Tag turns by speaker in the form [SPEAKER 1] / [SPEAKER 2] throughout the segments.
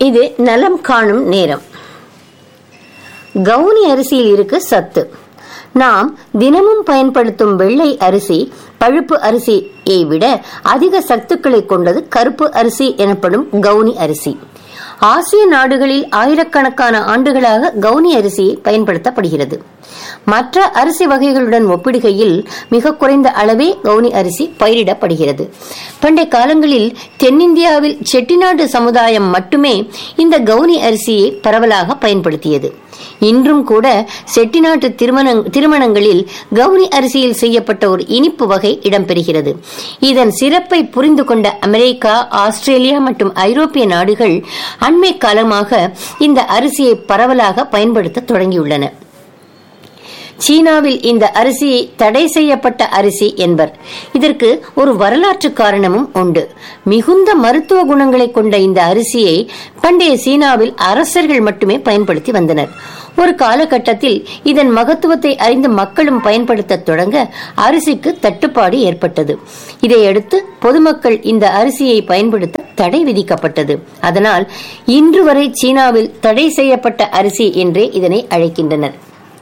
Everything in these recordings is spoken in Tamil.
[SPEAKER 1] இது நலம் காணும் நேரம் கவுனி அரிசியில் இருக்கு சத்து நாம் தினமும் பயன்படுத்தும் வெள்ளை அரிசி பழுப்பு அரிசியை விட அதிக சத்துக்களை கொண்டது கருப்பு அரிசி எனப்படும் கவுனி அரிசி ஆசிய நாடுகளில் ஆயிரக்கணக்கான ஆண்டுகளாக கவுனி அரிசி பயன்படுத்தப்படுகிறது மற்ற அரிசி வகைகளுடன் ஒப்பிடுகையில் மிக குறைந்த அளவே கவுனி அரிசி பயிரிடப்படுகிறது பண்டைய காலங்களில் தென்னிந்தியாவில் செட்டிநாடு சமுதாயம் மட்டுமே இந்த கவுனி அரிசியை பரவலாக பயன்படுத்தியது இன்றும் கூட செட்டிநாட்டு திருமண திருமணங்களில் கவுனி அரிசியில் செய்யப்பட்ட ஒரு இனிப்பு வகை இடம்பெறுகிறது இதன் சிறப்பை புரிந்து கொண்ட அமெரிக்கா ஆஸ்திரேலியா மற்றும் ஐரோப்பிய நாடுகள் அண்மை காலமாக இந்த அரிசியை பரவலாக பயன்படுத்த தொடங்கியுள்ளன சீனாவில் இந்த அரிசியை தடை செய்யப்பட்ட அரிசி என்பர் இதற்கு ஒரு வரலாற்று காரணமும் உண்டு மிகுந்த மருத்துவ குணங்களை கொண்ட இந்த அரிசியை பண்டைய சீனாவில் அரசர்கள் மட்டுமே பயன்படுத்தி வந்தனர் ஒரு காலகட்டத்தில் இதன் மகத்துவத்தை அறிந்த மக்களும் பயன்படுத்த தொடங்க அரிசிக்கு தட்டுப்பாடு ஏற்பட்டது இதையடுத்து பொதுமக்கள் இந்த அரிசியை பயன்படுத்த தடை விதிக்கப்பட்டது அதனால் இன்று வரை சீனாவில் தடை செய்யப்பட்ட அரிசி என்றே இதனை அழைக்கின்றனர்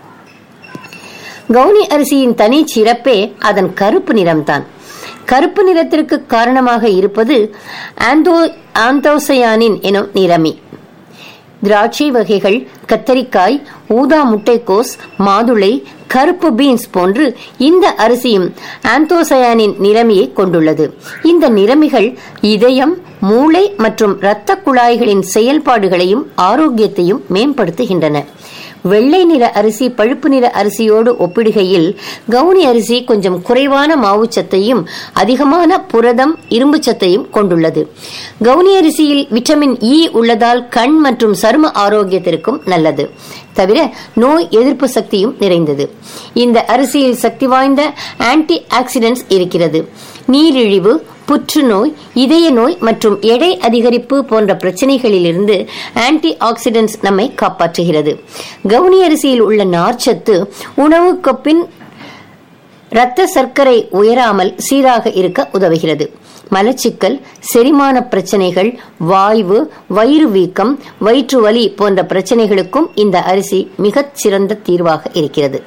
[SPEAKER 1] கவுனி அரிசியின் தனி சிறப்பே அதன் கருப்பு நிறம்தான் கருப்பு நிறத்திற்கு காரணமாக இருப்பது ஆந்தோ ஆந்தோசயானின் எனும் நிறமி திராட்சை வகைகள் கத்தரிக்காய் ஊதா முட்டைக்கோஸ் மாதுளை கருப்பு பீன்ஸ் போன்று இந்த அரிசியும் ஆந்தோசயானின் நிறமியை கொண்டுள்ளது இந்த நிறமிகள் இதயம் மூளை மற்றும் இரத்த குழாய்களின் செயல்பாடுகளையும் ஆரோக்கியத்தையும் மேம்படுத்துகின்றன வெள்ளை நிற அரிசி பழுப்பு நிற அரிசியோடு ஒப்பிடுகையில் கவுனி அரிசி கொஞ்சம் குறைவான மாவுச்சத்தையும் அதிகமான புரதம் இரும்பு சத்தையும் கொண்டுள்ளது கவுனி அரிசியில் விட்டமின் இ உள்ளதால் கண் மற்றும் சரும ஆரோக்கியத்திற்கும் நல்லது தவிர நோய் எதிர்ப்பு சக்தியும் நிறைந்தது இந்த அரிசியில் சக்தி வாய்ந்த ஆன்டி ஆக்சிடென்ட்ஸ் இருக்கிறது நீரிழிவு புற்றுநோய் இதய நோய் மற்றும் எடை அதிகரிப்பு போன்ற பிரச்சனைகளிலிருந்து ஆன்டி ஆக்சிடென்ட்ஸ் நம்மை காப்பாற்றுகிறது கவுனி அரிசியில் உள்ள நார்ச்சத்து உணவுக்கு பின் இரத்த சர்க்கரை உயராமல் சீராக இருக்க உதவுகிறது மலச்சிக்கல் செரிமான பிரச்சனைகள் வாய்வு வயிறு வீக்கம் வயிற்று வலி போன்ற பிரச்சனைகளுக்கும் இந்த அரிசி மிகச் சிறந்த தீர்வாக இருக்கிறது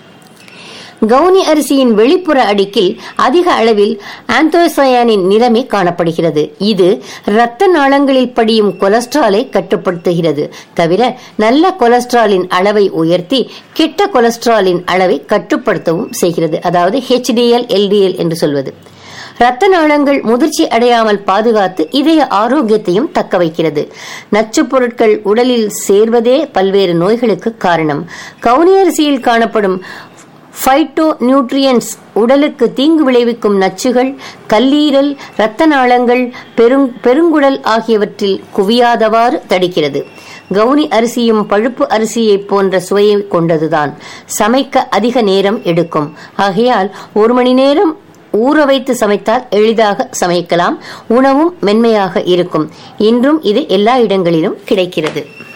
[SPEAKER 1] கவுனி அரிசியின் வெளிப்புற அடுக்கில் அதிக அளவில் ஆந்தோசயானின் நிறமே காணப்படுகிறது இது இரத்த நாளங்களில் படியும் கொலஸ்ட்ராலை கட்டுப்படுத்துகிறது தவிர நல்ல கொலஸ்ட்ராலின் அளவை உயர்த்தி கெட்ட கொலஸ்ட்ராலின் அளவை கட்டுப்படுத்தவும் செய்கிறது அதாவது ஹெச்டிஎல் எல்டிஎல் என்று சொல்வது இரத்த நாளங்கள் முதிர்ச்சி அடையாமல் பாதுகாத்து இதய ஆரோக்கியத்தையும் தக்க வைக்கிறது நச்சுப் பொருட்கள் உடலில் சேர்வதே பல்வேறு நோய்களுக்கு காரணம் கவுனி அரிசியில் காணப்படும் ஃபைட்டோ நியூட்ரியன்ஸ் உடலுக்கு தீங்கு விளைவிக்கும் நச்சுகள் கல்லீரல் இரத்த நாளங்கள் பெருங் பெருங்குடல் ஆகியவற்றில் குவியாதவாறு தடுக்கிறது கவுனி அரிசியும் பழுப்பு அரிசியை போன்ற சுவையை கொண்டதுதான் சமைக்க அதிக நேரம் எடுக்கும் ஆகையால் ஒரு மணி நேரம் ஊற வைத்து சமைத்தால் எளிதாக சமைக்கலாம் உணவும் மென்மையாக இருக்கும் இன்றும் இது எல்லா இடங்களிலும் கிடைக்கிறது